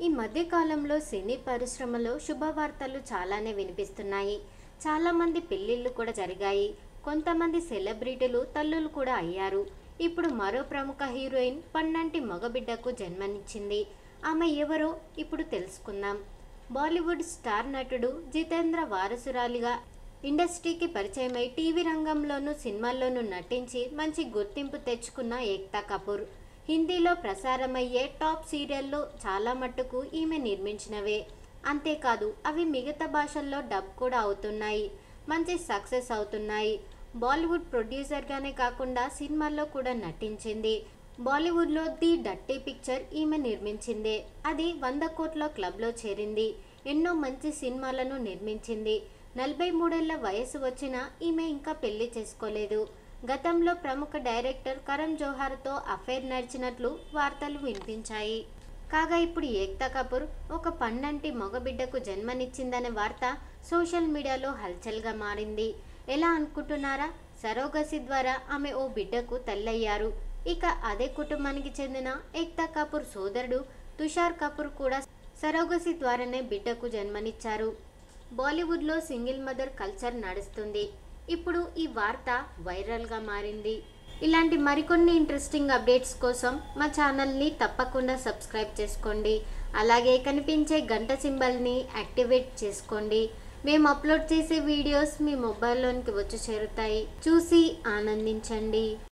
ఈ మధ్యకాలంలో సినీ పరిశ్రమలో శుభవార్తలు చాలానే వినిపిస్తున్నాయి చాలామంది పెళ్ళిళ్ళు కూడా జరిగాయి కొంతమంది సెలబ్రిటీలు తల్లులు కూడా అయ్యారు ఇప్పుడు మరో ప్రముఖ హీరోయిన్ పన్నంటి మగబిడ్డకు జన్మనిచ్చింది ఆమె ఎవరో ఇప్పుడు తెలుసుకుందాం బాలీవుడ్ స్టార్ నటుడు జితేంద్ర వారసురాలిగా ఇండస్ట్రీకి పరిచయమై టీవీ రంగంలోనూ సినిమాల్లోనూ నటించి మంచి గుర్తింపు తెచ్చుకున్న ఏక్తా కపూర్ హిందీలో ప్రసారమయ్యే టాప్ సీరియల్లో చాలా మట్టుకు ఈమె నిర్మించినవే అంతేకాదు అవి మిగతా భాషల్లో డబ్ కూడా అవుతున్నాయి మంచి సక్సెస్ అవుతున్నాయి బాలీవుడ్ ప్రొడ్యూసర్గానే కాకుండా సినిమాల్లో కూడా నటించింది బాలీవుడ్లో ది డట్టి పిక్చర్ ఈమె నిర్మించిందే అది వంద కోట్ల క్లబ్లో చేరింది ఎన్నో మంచి సినిమాలను నిర్మించింది నలభై మూడేళ్ల వయసు వచ్చినా ఈమె ఇంకా పెళ్లి చేసుకోలేదు గతంలో ప్రముఖ డైరెక్టర్ కరణ్ జోహార్తో అఫైర్ నడిచినట్లు వార్తలు వినిపించాయి కాగా ఇప్పుడు ఏక్తా కపూర్ ఒక పన్నంటి మగబిడ్డకు జన్మనిచ్చిందనే వార్త సోషల్ మీడియాలో హల్చల్గా మారింది ఎలా అనుకుంటున్నారా సరోగసి ద్వారా ఆమె ఓ బిడ్డకు తల్లయ్యారు ఇక అదే కుటుంబానికి చెందిన ఏక్తా కపూర్ సోదరుడు తుషార్ కపూర్ కూడా సరోగసి ద్వారానే బిడ్డకు జన్మనిచ్చారు బాలీవుడ్లో సింగిల్ మదర్ కల్చర్ నడుస్తుంది ఇప్పుడు ఈ వార్త వైరల్గా మారింది ఇలాంటి మరికొన్ని ఇంట్రెస్టింగ్ అప్డేట్స్ కోసం మా ఛానల్ని తప్పకుండా సబ్స్క్రైబ్ చేసుకోండి అలాగే కనిపించే గంట సింబల్ని యాక్టివేట్ చేసుకోండి మేము అప్లోడ్ చేసే వీడియోస్ మీ మొబైల్లోనికి వచ్చి చేరుతాయి చూసి ఆనందించండి